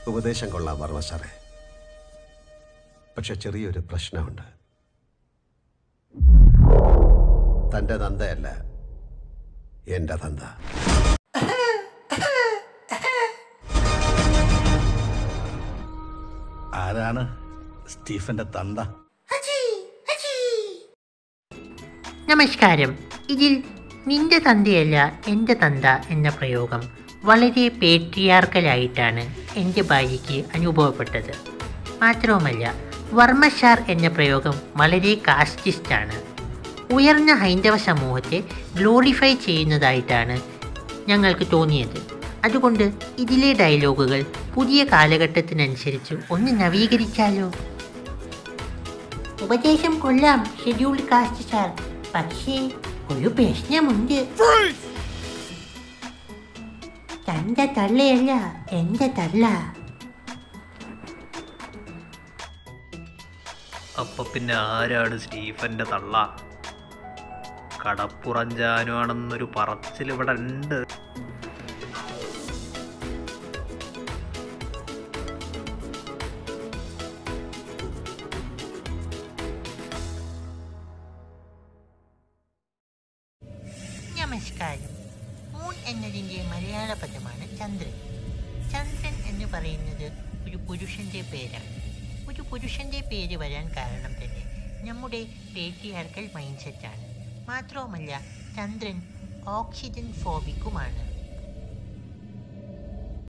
ഉപദേശം കൊള്ളാം വർമ്മ സാറേ പക്ഷെ ചെറിയൊരു പ്രശ്നമുണ്ട് തൻ്റെ തന്തയല്ല എൻ്റെ തന്ത ആരാണ് സ്റ്റീഫന്റെ തന്ത നമസ്കാരം ഇതിൽ നിന്റെ തന്തയല്ല എൻ്റെ തന്ത എന്ന പ്രയോഗം വളരെ പേട്രിയാർക്കലായിട്ടാണ് എൻ്റെ ഭാര്യയ്ക്ക് അനുഭവപ്പെട്ടത് മാത്രവുമല്ല വർമ്മഷാർ എന്ന പ്രയോഗം വളരെ കാസ്റ്റിസ്റ്റാണ് ഉയർന്ന ഹൈന്ദവ സമൂഹത്തെ ഗ്ലോറിഫൈ ചെയ്യുന്നതായിട്ടാണ് ഞങ്ങൾക്ക് തോന്നിയത് അതുകൊണ്ട് ഇതിലെ ഡയലോഗുകൾ പുതിയ കാലഘട്ടത്തിനനുസരിച്ച് ഒന്ന് നവീകരിച്ചാലോ ഉപദേശം കൊള്ളാം ഷെഡ്യൂൾഡ് കാസ്റ്റ് സാർ പക്ഷേ ഒരു പ്രശ്നമുണ്ട് തന്റെ തള്ളയല്ല എന്റെ തള്ള അപ്പൊ പിന്നെ ആരാണ് സ്റ്റീഫന്റെ തള്ള കടപ്പുറഞ്ചാനുവാണെന്നൊരു പറച്ചിൽ ഇവിടെ ഉണ്ട് നമസ്കാരം മൂൺ എന്നതിൻ്റെ മലയാള പദമാണ് ചന്ദ്രൻ ചന്ദ്രൻ എന്ന് പറയുന്നത് ഒരു പുരുഷന്റെ പേരാണ് ഒരു പുരുഷന്റെ പേര് വരാൻ കാരണം തന്നെ നമ്മുടെ പേറ്റിയാർക്കൽ മൈൻഡ് സെറ്റാണ് മാത്രവുമല്ല ചന്ദ്രൻ ഓക്സിജൻ ഫോബിക്കുമാണ്